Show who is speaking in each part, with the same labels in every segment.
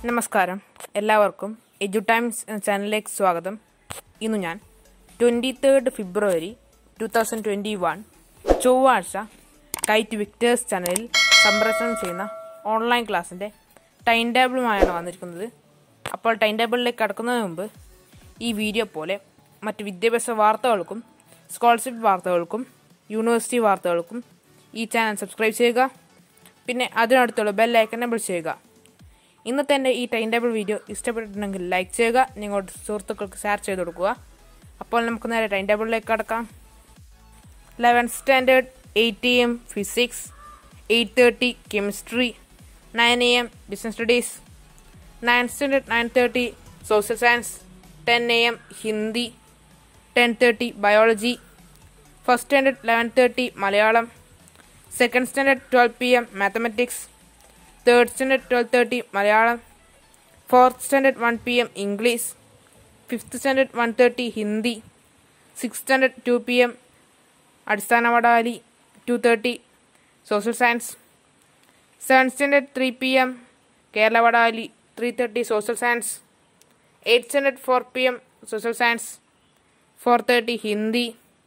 Speaker 1: നമസ്കാരം എല്ലാവർക്കും എജു ടൈംസ് എന്ന ചാനലിലേക്ക് സ്വാഗതം ഇന്ന് ഞാൻ twenty third February two thousand twenty one ചൊവ്വാഴ്ച കൈറ്റ് വിക്ടേഴ്സ് ചാനലിൽ സംപ്രേഷണം ചെയ്യുന്ന ഓൺലൈൻ ക്ലാസ്സിൻ്റെ ടൈം ടേബിളുമായാണ് വന്നിരിക്കുന്നത് അപ്പോൾ ടൈം ടേബിളിലേക്ക് കടക്കുന്നതിന് മുമ്പ് ഈ വീഡിയോ പോലെ മറ്റ് വിദ്യാഭ്യാസ വാർത്തകൾക്കും സ്കോളർഷിപ്പ് വാർത്തകൾക്കും യൂണിവേഴ്സിറ്റി വാർത്തകൾക്കും ഈ ചാനൽ സബ്സ്ക്രൈബ് ചെയ്യുക പിന്നെ അതിനടുത്തുള്ള ബെൽ ഐക്കൺ എനബിൾ ചെയ്യുക ഇന്നത്തെ എൻ്റെ ഈ ടൈം ടേബിൾ വീഡിയോ ഇഷ്ടപ്പെട്ടിട്ടുണ്ടെങ്കിൽ ലൈക്ക് ചെയ്യുക നിങ്ങളുടെ സുഹൃത്തുക്കൾക്ക് ഷെയർ ചെയ്ത് കൊടുക്കുക അപ്പോൾ നമുക്ക് നേരെ ടൈം ടേബിളിലേക്ക് കടക്കാം eleven standard eight M physics eight thirty chemistry nine A M business studies nine standard nine thirty social science ten A M Hindi ten thirty biology first standard eleven thirty Malayalam second standard twelve P M mathematics third standard twelve thirty Malayalam fourth standard one P M English fifth standard one thirty Hindi six standard two P M അടിസ്ഥാന വടാലി two thirty social science seven standard three P M Kerala വടാലി three thirty social science eight standard four P M social science four thirty Hindi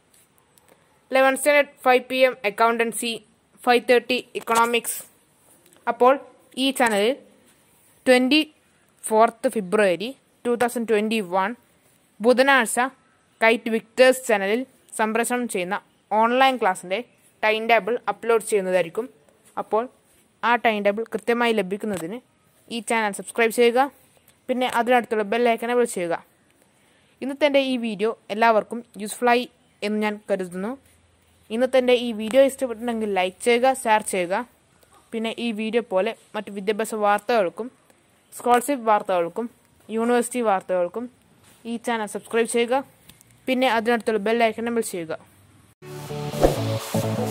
Speaker 1: eleven standard five P M accountancy five thirty economics അപ്പോൾ ഈ ചാനലിൽ twenty fourth February two thousand twenty one ബുധനാഴ്ച കൈറ്റ് വിക്ടേഴ്സ് ചാനലിൽ സംപ്രേഷണം ചെയ്യുന്ന online ക്ലാസ്സിൻ്റെ time table upload ചെയ്യുന്നതായിരിക്കും അപ്പോൾ ആ ടൈം ടേബിൾ കൃത്യമായി ലഭിക്കുന്നതിന് ഈ ചാനൽ സബ്സ്ക്രൈബ് ചെയ്യുക പിന്നെ അതിനടുത്തുള്ള ബെൽ ഐക്കൺ എനബിൾ ചെയ്യുക ഇന്നത്തെ എൻ്റെ ഈ വീഡിയോ എല്ലാവർക്കും യൂസ്ഫുള്ളായി എന്ന് ഞാൻ കരുതുന്നു ഇന്നത്തെ എൻ്റെ ഈ വീഡിയോ ഇഷ്ടപ്പെട്ടിട്ടുണ്ടെങ്കിൽ ലൈക്ക് ചെയ്യുക ഷെയർ ചെയ്യുക പിന്നെ ഈ വീഡിയോ പോലെ മറ്റ് വിദ്യാഭ്യാസ വാർത്തകൾക്കും സ്കോളർഷിപ്പ് വാർത്തകൾക്കും യൂണിവേഴ്സിറ്റി വാർത്തകൾക്കും ഈ ചാനൽ സബ്സ്ക്രൈബ് ചെയ്യുക പിന്നെ അതിനടുത്തുള്ള ബെൽ ഐക്കൺ എനബിൾ ചെയ്യുക